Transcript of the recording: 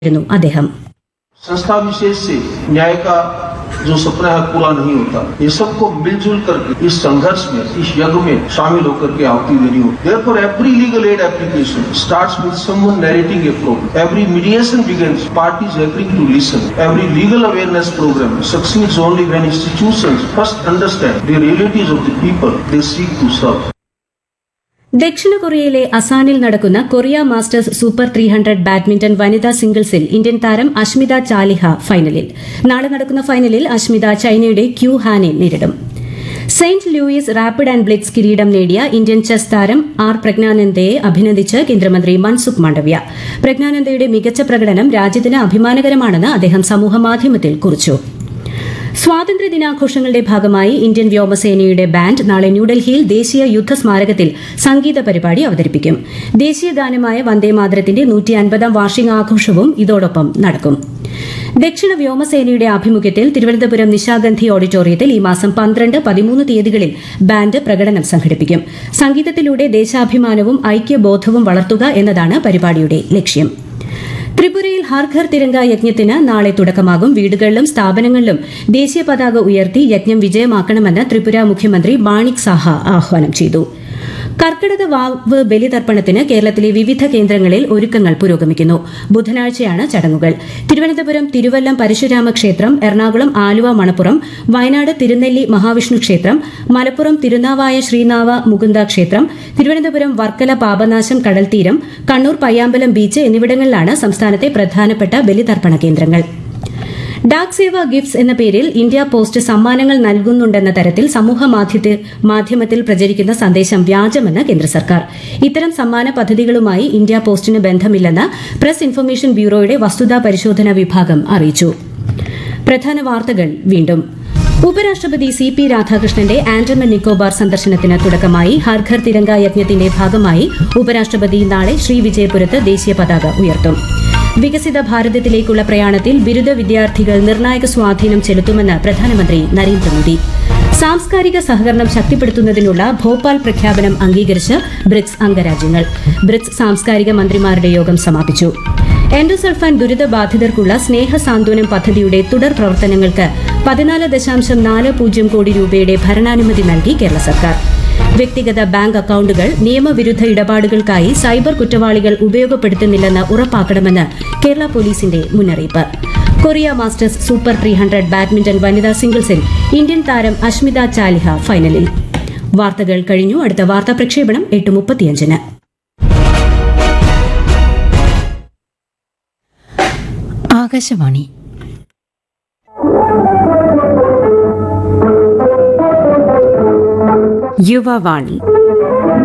യിരുന്നു അദ്ദേഹം संस्था विशेष से न्याय का जो सपना है पूरा नहीं होता ये सबको मिलजुल करके इस संघर्ष में इस यज्ञ में शामिल होकर के आहुति देनी हो therefore every legal aid application starts with someone narrating a problem every mediation begins parties agreeing to listen every legal awareness program succeeds only when institutions first understand the realities of the people they seek to serve ദക്ഷിണ കൊറിയയിലെ അസാനിൽ നടക്കുന്ന Korea masters super three hundred badminton വനിതാ സിംഗിൾസിൽ Indian താരം അഷ്മിത ചാലിഹ ഫൈനലിൽ നാളെ നടക്കുന്ന ഫൈനലിൽ അഷ്മിത ചൈനയുടെ ക്യൂ ഹാനെ നേരിടും Saint Louis rapid and blitz കിരീടം നേടിയ ഇന്ത്യൻ ചെസ് താരം ആർ പ്രജ്ഞാനന്ദയെ അഭിനന്ദിച്ച് കേന്ദ്രമന്ത്രി മൻസുഖ് മാണ്ഡവ്യ പ്രജ്ഞാനന്ദയുടെ മികച്ച പ്രകടനം രാജ്യത്തിന് അഭിമാനകരമാണെന്ന് അദ്ദേഹം സമൂഹമാധ്യമത്തിൽ കുറിച്ചു സ്വാതന്ത്ര്യ ദിനാഘോഷങ്ങളുടെ ഭാഗമായി ഇന്ത്യൻ വ്യോമസേനയുടെ ബാൻഡ് നാളെ ന്യൂഡൽഹിയിൽ ദേശീയ യുദ്ധ സ്മാരകത്തിൽ സംഗീത പരിപാടി അവതരിപ്പിക്കും ദേശീയ ഗാനമായ വന്ദേമാതരത്തിന്റെ നൂറ്റി അൻപതാം വാർഷികാഘോഷവും ഇതോടൊപ്പം നടക്കും ദക്ഷിണ വ്യോമസേനയുടെ ആഭിമുഖ്യത്തിൽ തിരുവനന്തപുരം നിശാഗന്ധി ഓഡിറ്റോറിയത്തിൽ ഈ മാസം പന്ത്രണ്ട് പതിമൂന്ന് തീയതികളിൽ ബാൻഡ് പ്രകടനം സംഘടിപ്പിക്കും സംഗീതത്തിലൂടെ ദേശാഭിമാനവും ഐക്യബോധവും വളർത്തുക എന്നതാണ് പരിപാടിയുടെ ലക്ഷ്യം ത്രിപുരയിൽ ഹർ ഘർ തിരങ്ക യജ്ഞത്തിന് നാളെ തുടക്കമാകും വീടുകളിലും സ്ഥാപനങ്ങളിലും ദേശീയ പതാക ഉയർത്തി യജ്ഞം വിജയമാക്കണമെന്ന് ത്രിപുര മുഖ്യമന്ത്രി മാണിക് സാഹ ആഹ്വാനം ചെയ്തു കർക്കിടക വാവ് ബലിതർപ്പണത്തിന് കേരളത്തിലെ വിവിധ കേന്ദ്രങ്ങളിൽ ഒരുക്കങ്ങൾ പുരോഗമിക്കുന്നു ബുധനാഴ്ചയാണ് ചടങ്ങുകൾ തിരുവനന്തപുരം തിരുവല്ലം പരശുരാമ ക്ഷേത്രം എറണാകുളം ആലുവ മണപ്പുറം വയനാട് തിരുനെല്ലി മഹാവിഷ്ണു ക്ഷേത്രം മലപ്പുറം തിരുനാവായ ശ്രീനാവ മുകുന്ദ ക്ഷേത്രം തിരുവനന്തപുരം വർക്കല പാപനാശം കടൽത്തീരം കണ്ണൂർ പയ്യാമ്പലം ബീച്ച് എന്നിവിടങ്ങളിലാണ് സംസ്ഥാനത്തെ പ്രധാനപ്പെട്ട ബലിതർപ്പണ കേന്ദ്രങ്ങൾ ഡാക് സേവ ഗിഫ്റ്റ്സ് എന്ന പേരിൽ ഇന്ത്യ പോസ്റ്റ് സമ്മാനങ്ങൾ നൽകുന്നുണ്ടെന്ന തരത്തിൽ സമൂഹ മാധ്യത്തി- മാധ്യമത്തിൽ പ്രചരിക്കുന്ന സന്ദേശം വ്യാജമെന്ന് കേന്ദ്ര സർക്കാർ ഇത്തരം സമ്മാന പദ്ധതികളുമായി ഇന്ത്യ പോസ്റ്റിന് ബന്ധമില്ലെന്ന് പ്രസ് ഇൻഫർമേഷൻ ബ്യൂറോയുടെ വസ്തുതാ പരിശോധന വിഭാഗം അറിയിച്ചു പ്രധാന വാർത്തകൾ വീണ്ടും ഉപരാഷ്ട്രപതി സി പി രാധാകൃഷ്ണന്റെ ആൻഡമാൻ നിക്കോബാർ സന്ദർശനത്തിന് തുടക്കമായി ഹർ ഘർ തിരങ്ക യജ്ഞത്തിന്റെ ഭാഗമായി ഉപരാഷ്ട്രപതി നാളെ ശ്രീവിജയപുരത്ത് ദേശീയ പതാക ഉയർത്തും വികസിത ഭാരതത്തിലേക്കുള്ള പ്രയാണത്തിൽ ബിരുദ വിദ്യാർത്ഥികൾ നിർണായക സ്വാധീനം ചെലുത്തുമെന്ന് പ്രധാനമന്ത്രി നരേന്ദ്രമോദി സാംസ്കാരിക സഹകരണം ശക്തിപ്പെടുത്തുന്നതിനുള്ള ഭോപ്പാൽ പ്രഖ്യാപനം അംഗീകരിച്ച് ബ്രിക്സ് അംഗരാജ്യങ്ങൾ ബ്രിക്സ് സാംസ്കാരിക മന്ത്രിമാരുടെ യോഗം സമാപിച്ചു എൻഡോസൾഫാൻ ദുരിതബാധിതർക്കുള്ള സ്നേഹ സാന്ത്വനം പദ്ധതിയുടെ തുടർ പ്രവർത്തനങ്ങൾക്ക് പതിനാല് ദശാംശം നാല് പൂജ്യം കോടി രൂപയുടെ ഭരണാനുമതി നൽകി കേരള സർക്കാർ വ്യക്തിഗത ബാങ്ക് അക്കൌണ്ടുകൾ നിയമവിരുദ്ധ ഇടപാടുകൾക്കായി സൈബർ കുറ്റവാളികൾ ഉപയോഗപ്പെടുത്തുന്നില്ലെന്ന് ഉറപ്പാക്കണമെന്ന് കേരള പോലീസിന്റെ മുന്നറിയിപ്പ് Korea masters super three hundred badminton വനിതാ സിംഗിൾസിൽ ഇന്ത്യൻ താരം അഷ്മിത ചാലിഹ ഫൈനലിൽ വാർത്തകൾ കഴിഞ്ഞു അടുത്ത വാർത്താ പ്രക്ഷേപണം എട്ട് മുപ്പത്തിയഞ്ചിന് ആകാശവാണി യുവവാണി